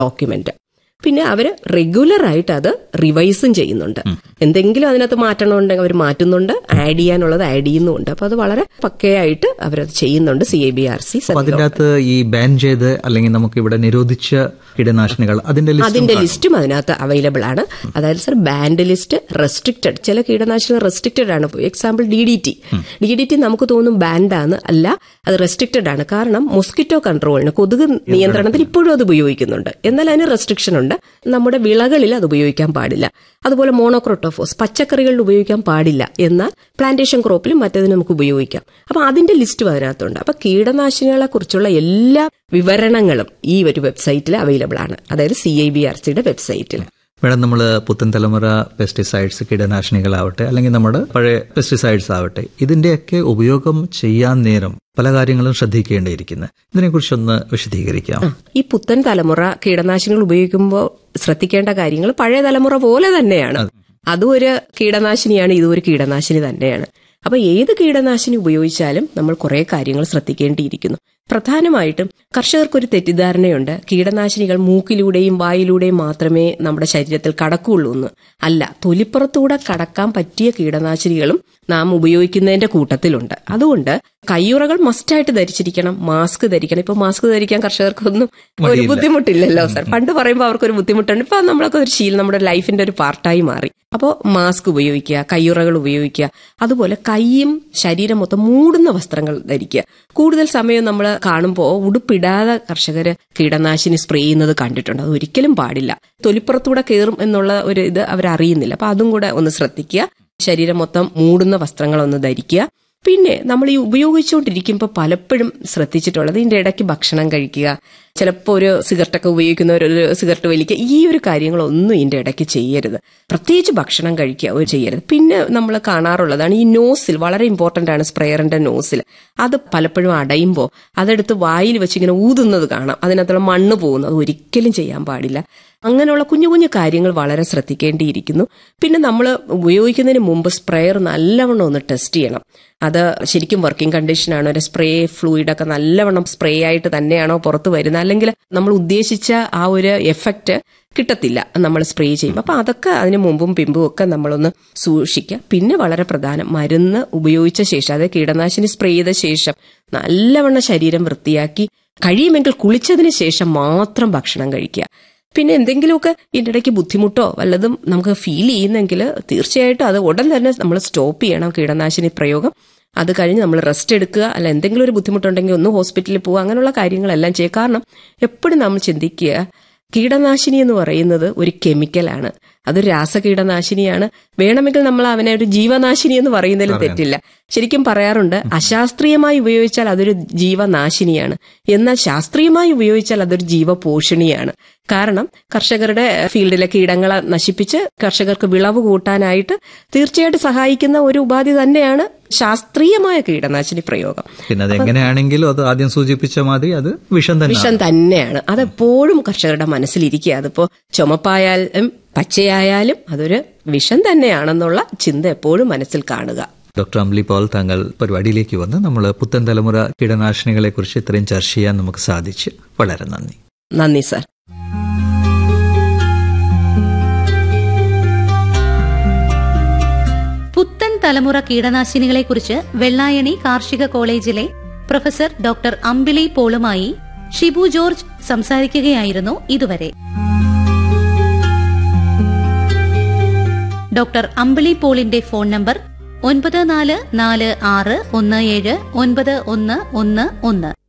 document പിന്നെ അവർ regular ആയിട്ട് അത് റിവൈസും ചെയ്യുന്നുണ്ട് എന്തെങ്കിലും അതിനകത്ത് മാറ്റണമുണ്ടെങ്കിൽ അവർ മാറ്റുന്നുണ്ട് ആഡ് ചെയ്യാനുള്ളത് ആഡ് ചെയ്യുന്നുണ്ട് അപ്പൊ അത് വളരെ പക്കയായിട്ട് അവരത് ചെയ്യുന്നുണ്ട് C I B R C അപ്പൊ അതിന്റെ അകത്ത് ഈ ബാൻ ചെയ്ത് അല്ലെങ്കിൽ നമുക്ക് ഇവിടെ നിരോധിച്ച കീടനാശിനികൾ അതിന്റെ ലിസ്റ്റ് അതിന്റെ ലിസ്റ്റും അതിനകത്ത് അവൈലബിൾ ആണ് അതായത് സർ ബാൻഡ് ലിസ്റ്റ് റെസ്ട്രിക്റ്റഡ് ചില കീടനാശിനികൾ റെസ്ട്രിക്റ്റഡ് ആണ് example D D T D D T നമുക്ക് തോന്നും ബാൻഡാണ് അല്ല അത് റെസ്ട്രിക്റ്റഡ് ആണ് കാരണം മൊസ്കിറ്റോ കൺട്രോളിന് കൊതുക് നിയന്ത്രണത്തിന് ഇപ്പോഴും അത് ഉപയോഗിക്കുന്നുണ്ട് എന്നാൽ അതിന് റെസ്ട്രിക്ഷൻ ഉണ്ട് നമ്മുടെ വിളകളിൽ അത് ഉപയോഗിക്കാൻ പാടില്ല അതുപോലെ മോണോക്രോട്ടോഫോസ് പച്ചക്കറികളിൽ ഉപയോഗിക്കാൻ പാടില്ല എന്നാൽ പ്ലാന്റേഷൻ ക്രോപ്പിലും മറ്റതിന് നമുക്ക് ഉപയോഗിക്കാം അപ്പൊ അതിന്റെ ലിസ്റ്റും അതിനകത്തുണ്ട് അപ്പൊ കീടനാശിനികളെ കുറിച്ചുള്ള എല്ലാ വിവരണങ്ങളും ഈ ഒരു വെബ്സൈറ്റിൽ അവൈലബിൾ ആണ് അതായത് സി ഐ ബി ആർ സിയുടെ വെബ്സൈറ്റിൽ മേഡം നമ്മൾ പുത്തൻ തലമുറ പെസ്റ്റിസൈഡ്സ് കീടനാശിനികളാവട്ടെ അല്ലെങ്കിൽ നമ്മുടെ പഴയ പെസ്റ്റിസൈഡ്സ് ആവട്ടെ ഇതിന്റെയൊക്കെ ഉപയോഗം ചെയ്യാൻ നേരം പല കാര്യങ്ങളും ശ്രദ്ധിക്കേണ്ടിയിരിക്കുന്നത് ഇതിനെക്കുറിച്ചൊന്ന് വിശദീകരിക്കാം ഈ പുത്തൻ തലമുറ കീടനാശിനികൾ ഉപയോഗിക്കുമ്പോൾ ശ്രദ്ധിക്കേണ്ട കാര്യങ്ങൾ പഴയ തലമുറ പോലെ തന്നെയാണ് അതും ഒരു കീടനാശിനിയാണ് ഇതും ഒരു കീടനാശിനി തന്നെയാണ് അപ്പൊ ഏത് കീടനാശിനി ഉപയോഗിച്ചാലും നമ്മൾ കുറെ കാര്യങ്ങൾ ശ്രദ്ധിക്കേണ്ടിയിരിക്കുന്നു പ്രധാനമായിട്ടും കർഷകർക്കൊരു തെറ്റിദ്ധാരണയുണ്ട് കീടനാശിനികൾ മൂക്കിലൂടെയും വായിലൂടെയും മാത്രമേ നമ്മുടെ ശരീരത്തിൽ കടക്കുള്ളൂ എന്ന് അല്ല തൊലിപ്പുറത്തൂടെ കടക്കാൻ പറ്റിയ കീടനാശിനികളും നാം ഉപയോഗിക്കുന്നതിന്റെ കൂട്ടത്തിലുണ്ട് അതുകൊണ്ട് കയ്യുറകൾ മസ്റ്റായിട്ട് ധരിച്ചിരിക്കണം മാസ്ക് ധരിക്കണം ഇപ്പൊ മാസ്ക് ധരിക്കാൻ കർഷകർക്കൊന്നും ഒരു ബുദ്ധിമുട്ടില്ലല്ലോ സർ പണ്ട് പറയുമ്പോൾ അവർക്കൊരു ബുദ്ധിമുട്ടുണ്ട് ഇപ്പൊ നമ്മളൊക്കെ ഒരു ശീലം നമ്മുടെ ലൈഫിന്റെ ഒരു പാർട്ടായി മാറി അപ്പോൾ മാസ്ക് ഉപയോഗിക്കുക കയ്യുറകൾ ഉപയോഗിക്കുക അതുപോലെ കൈയും ശരീരം മൊത്തം മൂടുന്ന വസ്ത്രങ്ങൾ ധരിക്കുക കൂടുതൽ സമയം നമ്മൾ കാണുമ്പോൾ ഉടുപ്പിടാതെ കർഷകര് കീടനാശിനി സ്പ്രേ ചെയ്യുന്നത് കണ്ടിട്ടുണ്ട് അത് ഒരിക്കലും പാടില്ല തൊലിപ്പുറത്തൂടെ കയറും എന്നുള്ള ഒരു ഇത് അവരറിയുന്നില്ല അപ്പൊ അതും കൂടെ ഒന്ന് ശ്രദ്ധിക്കുക ശരീരം മൊത്തം മൂടുന്ന വസ്ത്രങ്ങളൊന്ന് ധരിക്കുക പിന്നെ നമ്മൾ ഈ ഉപയോഗിച്ചുകൊണ്ടിരിക്കുമ്പോൾ പലപ്പോഴും ശ്രദ്ധിച്ചിട്ടുള്ളത് ഇതിന്റെ ഇടയ്ക്ക് ഭക്ഷണം കഴിക്കുക ചിലപ്പോൾ ഒരു സിഗരറ്റൊക്കെ ഉപയോഗിക്കുന്നവർ ഒരു സിഗരറ്റ് വലിക്കുക ഈ ഒരു കാര്യങ്ങളൊന്നും ഇതിന്റെ ഇടയ്ക്ക് ചെയ്യരുത് പ്രത്യേകിച്ച് ഭക്ഷണം കഴിക്കുക ഒരു ചെയ്യരുത് പിന്നെ നമ്മൾ കാണാറുള്ളതാണ് ഈ നോസിൽ വളരെ ഇമ്പോർട്ടന്റ് ആണ് സ്പ്രെയറിന്റെ നോസിൽ അത് പലപ്പോഴും അടയുമ്പോൾ അതെടുത്ത് വായിൽ വെച്ച് ഇങ്ങനെ ഊതുന്നത് കാണാം അതിനകത്തുള്ള മണ്ണ് പോകുന്നു അത് ഒരിക്കലും ചെയ്യാൻ പാടില്ല അങ്ങനെയുള്ള കുഞ്ഞു കുഞ്ഞു കാര്യങ്ങൾ വളരെ ശ്രദ്ധിക്കേണ്ടിയിരിക്കുന്നു പിന്നെ നമ്മൾ ഉപയോഗിക്കുന്നതിന് മുമ്പ് സ്പ്രെയർ നല്ലവണ്ണം ഒന്ന് ടെസ്റ്റ് ചെയ്യണം അത് ശരിക്കും വർക്കിംഗ് കണ്ടീഷനാണോ ഒരു സ്പ്രേ ഫ്ലൂയിഡൊക്കെ നല്ലവണ്ണം സ്പ്രേ ആയിട്ട് തന്നെയാണോ പുറത്ത് വരുന്നത് അല്ലെങ്കിൽ നമ്മൾ ഉദ്ദേശിച്ച ആ ഒരു എഫക്റ്റ് കിട്ടത്തില്ല നമ്മൾ സ്പ്രേ ചെയ്യുമ്പോൾ അപ്പൊ അതൊക്കെ അതിന് മുമ്പും പിമ്പും ഒക്കെ നമ്മളൊന്ന് സൂക്ഷിക്കുക പിന്നെ വളരെ പ്രധാനം മരുന്ന് ഉപയോഗിച്ച ശേഷം അതായത് കീടനാശിനി സ്പ്രേ ചെയ്ത ശേഷം നല്ലവണ്ണം ശരീരം വൃത്തിയാക്കി കഴിയുമെങ്കിൽ കുളിച്ചതിന് ശേഷം മാത്രം ഭക്ഷണം കഴിക്കുക പിന്നെ എന്തെങ്കിലുമൊക്കെ ഇതിൻ്റെ ഇടയ്ക്ക് ബുദ്ധിമുട്ടോ വല്ലതും നമുക്ക് ഫീൽ ചെയ്യുന്നെങ്കിൽ തീർച്ചയായിട്ടും അത് ഉടൻ തന്നെ നമ്മൾ സ്റ്റോപ്പ് ചെയ്യണം കീടനാശിനി പ്രയോഗം അത് കഴിഞ്ഞ് നമ്മൾ റെസ്റ്റ് എടുക്കുക അല്ല എന്തെങ്കിലും ഒരു ബുദ്ധിമുട്ടുണ്ടെങ്കിൽ ഒന്ന് ഹോസ്പിറ്റലിൽ പോവുക അങ്ങനെയുള്ള കാര്യങ്ങളെല്ലാം ചെയ്യുക കാരണം എപ്പോഴും നമ്മൾ ചിന്തിക്കുക കീടനാശിനി എന്ന് പറയുന്നത് ഒരു കെമിക്കലാണ് അതൊരു രാസകീടനാശിനിയാണ് വേണമെങ്കിൽ നമ്മൾ അവനെ ഒരു ജീവനാശിനി എന്ന് പറയുന്നതിൽ തെറ്റില്ല ശരിക്കും പറയാറുണ്ട് അശാസ്ത്രീയമായി ഉപയോഗിച്ചാൽ അതൊരു ജീവനാശിനിയാണ് എന്നാൽ ശാസ്ത്രീയമായി ഉപയോഗിച്ചാൽ അതൊരു ജീവപോഷിണിയാണ് കാരണം കർഷകരുടെ ഫീൽഡിലെ കീടങ്ങളെ നശിപ്പിച്ച് കർഷകർക്ക് വിളവ് കൂട്ടാനായിട്ട് തീർച്ചയായിട്ടും സഹായിക്കുന്ന ഒരു ഉപാധി തന്നെയാണ് ശാസ്ത്രീയമായ കീടനാശിനി പ്രയോഗം പിന്നെ അത് എങ്ങനെയാണെങ്കിലും അത് ആദ്യം സൂചിപ്പിച്ച മാതിരി അത് വിഷം തന്നെ വിഷം തന്നെയാണ് അതെപ്പോഴും കർഷകരുടെ മനസ്സിലിരിക്കുക അതിപ്പോ ചുമപ്പായാലും പച്ചയായാലും അതൊരു വിഷം തന്നെയാണെന്നുള്ള ചിന്ത എപ്പോഴും മനസ്സിൽ കാണുക ഡോക്ടർ അംലി പോൾ താങ്കൾ പരിപാടിയിലേക്ക് വന്ന് നമ്മൾ പുത്തൻ തലമുറ കീടനാശിനികളെ കുറിച്ച് ഇത്രയും ചർച്ച ചെയ്യാൻ നമുക്ക് സാധിച്ചു വളരെ നന്ദി നന്ദി സർ പുത്തൻ തലമുറ കീടനാശിനികളെക്കുറിച്ച് വെള്ളായണി കാർഷിക കോളേജിലെ പ്രൊഫസർ ഡോക്ടർ അമ്പിളി പോളുമായി ഷിബു ജോർജ് സംസാരിക്കുകയായിരുന്നു ഇതുവരെ ഡോക്ടർ അമ്പിളി പോളിന്റെ ഫോൺ നമ്പർ ഒൻപത് നാല് നാല് ആറ് ഒന്ന് ഏഴ് ഒൻപത് ഒന്ന് ഒന്ന് ഒന്ന്